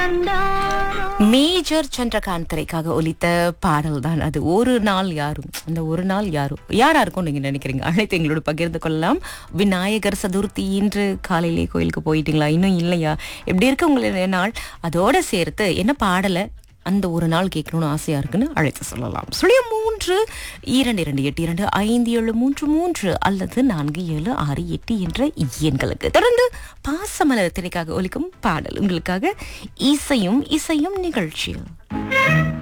major Chandrakant திரைக்காக ஒலித்த பாடல் தான் அது ஒரு நாள் யாரும் அந்த ஒரு நாள் யாரும் யாரா இருக்கும் நீங்க நினைக்கிறீங்க அழைத்து எங்களோட பகிர்ந்து கொள்ளலாம் விநாயகர் சதுர்த்தி இன்று காலையிலே கோயிலுக்கு போயிட்டீங்களா இன்னும் இல்லையா எப்படி இருக்கு உங்களுடைய நாள் அதோட சேர்த்து என்ன பாடலை அந்த ஒரு நாள் கேட்கணும்னு ஆசையா இருக்குன்னு அழைத்து சொல்லலாம் சுழியம் மூன்று இரண்டு இரண்டு எட்டு இரண்டு ஐந்து ஏழு மூன்று மூன்று அல்லது நான்கு ஏழு ஆறு எட்டு என்ற எண்களுக்கு தொடர்ந்து பாசமலர் திரைக்காக ஒலிக்கும் பாடல் உங்களுக்காக இசையும் இசையும் நிகழ்ச்சியில்